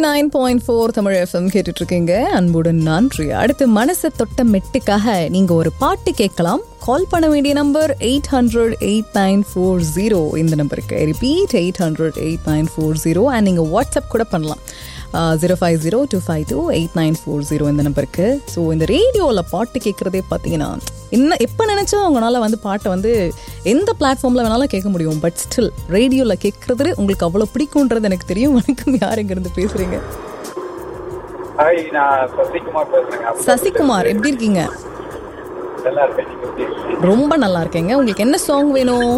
Nine point four Tamil FM கேட்டுட்டு இருக்கீங்க அன்புடன் நன்றி அடுத்து மனசை தொட்ட மெட்டுக்காக நீங்க ஒரு பாட்டு கேட்கலாம் கால் பண்ண வேண்டிய number eight hundred eight nine four zero இந்த நம்பருக்கு repeat eight hundred eight nine four zero and நீங்கள் வாட்ஸ்அப் கூட பண்ணலாம் zero five zero two five two eight nine four zero இந்த நம்பருக்கு ஸோ இந்த ரேடியோவில் பாட்டு கேட்குறதே பார்த்தீங்கன்னா என்ன எப்போ நினச்சா அவங்களால வந்து பாட்டை வந்து எந்த பிளாட்ஃபார்மில் வேணாலும் கேட்க முடியும் பட் ஸ்டில் ரேடியோவில் கேட்குறது உங்களுக்கு அவ்வளோ பிடிக்குன்றது எனக்கு தெரியும் வணக்கம் யார் இருந்து பேசுகிறீங்க ஹாய் நான் சசிகுமார் பேசுறேங்க சசிகுமார் எப்படி இருக்கீங்க நல்லா இருக்கேன் நீங்க எப்படி இருக்கீங்க? ரொம்ப நல்லா இருக்கேங்க உங்களுக்கு என்ன சாங் வேணும்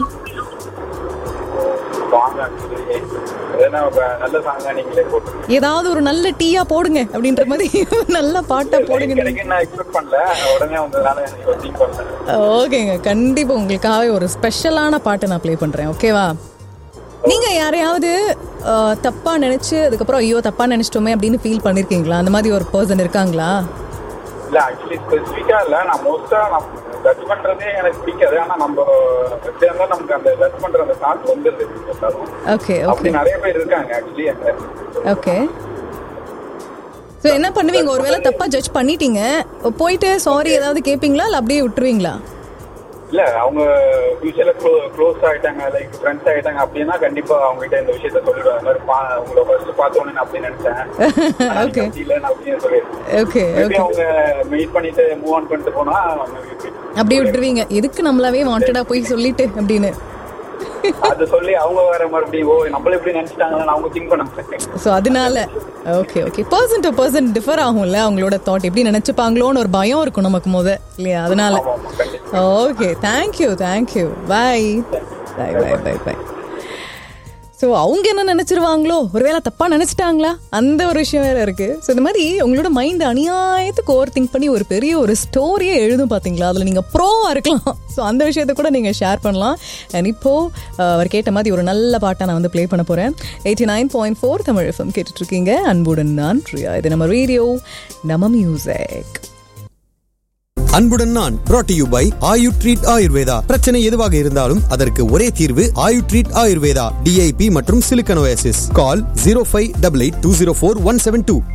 வாங்க actually. எதனா ஒரு நல்ல சாங்கா நீங்களே போட்டுருங்க ஏதாவது ஒரு நல்ல டீயா போடுங்க அப்படின்ற மாதிரி நல்ல பாட்டா போடுங்க நீங்க. கிடைக்கும் நான் எக்ஸ்பெக்ட் பண்ணல உடனே வந்ததுனால எனக்கு ஒரு திங்க் பண்ணேன் ஓகேங்க கண்டிப்பா உங்களுக்காகவே ஒரு ஸ்பெஷலான பாட்டை நான் ப்ளே பண்றேன் ஓகேவா நீங்க யாரையாவது அஹ், தப்பா நினைச்சு அதுக்கப்புறம் ஐயோ தப்பா நினைச்சிட்டோமே அப்படின்னு ஃபீல் பண்ணிருக்கீங்களா அந்த மாதிரி ஒரு பர்சன் இருக்காங்களா இல்ல ஆக்சுவலி ஸ்பெசிஃபிக்கா இல்ல நான் மோஸ்டா நான் ஜட்ஜ் பண்றதே எனக்கு பிடிக்காது ஆனா நம்ம எப்படியா இருந்தாலும் நமக்கு அந்த ஜட்ஜ் பண்ற அந்த தாட் வந்துருது எல்லாரும். ஓகே அப்படி ஓகே நிறைய பேர் இருக்காங்க ஆக்சுவலி அந்த ஓகே ஸோ என்ன பண்ணுவீங்க ஒருவேளை தப்பா ஜட்ஜ் பண்ணிட்டீங்க போயிட்டு சாரி ஏதாவது கேட்பீங்களா இல்லை அப்படியே விட்டுருவீங்களா இல்ல அவங்க ஃபியூச்சர்ல க்ளோஸ் ஆயிட்டாங்க லைக் ஃப்ரெண்ட்ஸ் ஆயிட்டாங்க அப்படின்னா கண்டிப்பா அவங்க கிட்ட இந்த விஷயத்த சொல்லிடுவேன் இந்த மாதிரி பா- உங்களை ஃபர்ஸ்ட் பார்த்த உடனே நான் அப்படி நினைச்சேன் ஆனா நீங்க Okay. அப்படி இல்லை நான் அப்படின்னு சொல்லிடுவேன் ஓகே Maybe ஓகே அவங்க மீட் பண்ணிட்டு மூவ் ஆன் பண்ணிட்டு போனா அப்படியே விட்டுருவீங்க எதுக்கு நம்மளாவே வாண்டடா போய் சொல்லிட்டு அப்படின்னு அது சொல்லி அவங்க வேற மறுபடியும் ஓ நம்மள எப்படி நினைச்சிட்டாங்கன்னு அவங்க திங்க் பண்ண மாட்டேன் ஸோ அதனால okay okay person to person differ ஆகும்ல அவங்களோட தாட் எப்படி நினைச்சுப்பாங்களோன்னு ஒரு பயம் இருக்கும் நமக்கு முத இல்லையா அதனால ஆமா ஆமா கண்டிப்பா okay thank you thank you bye bye bye bye bye so அவங்க என்ன நினைச்சிருவாங்களோ ஒருவேளை தப்பா நினைச்சிட்டாங்களா அந்த ஒரு விஷயம் வேற இருக்கு ஸோ இந்த மாதிரி உங்களோட மைண்ட் அநியாயத்துக்கு ஓவர் திங்க் பண்ணி ஒரு பெரிய ஒரு ஸ்டோரியே எழுதும் பாத்தீங்களா அதுல நீங்க ப்ரோவா இருக்கலாம் ஸோ அந்த விஷயத்த கூட நீங்க ஷேர் பண்ணலாம் அண்ட் இப்போ அஹ், அவர் கேட்ட மாதிரி ஒரு நல்ல பாட்டை நான் வந்து ப்ளே பண்ண போறேன் eighty nine point four Tamil FM கேட்டுட்டு இருக்கீங்க அன்புடன் நான் பிரியா இது நம்ம ரேடியோ நம்ம மியூசிக் அன்புடன் நான் brought to you by Ayu treat Ayurveda பிரச்சனை எதுவாக இருந்தாலும் அதற்கு ஒரே தீர்வு ஆயு ட்ரீட் ஆயுர்வேதா டிஐபி மற்றும் silicosis call zero five double eight two zero four one seven two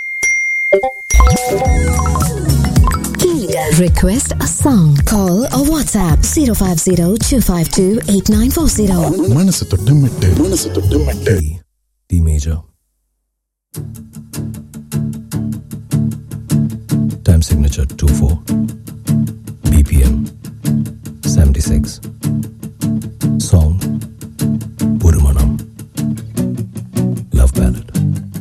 Request a song. Call or WhatsApp 050 252 8940. மனசு தொட்டு மெட்டு மனசு தொட்டு மெட்டு D major. Time signature 2 4. BPM 76. Song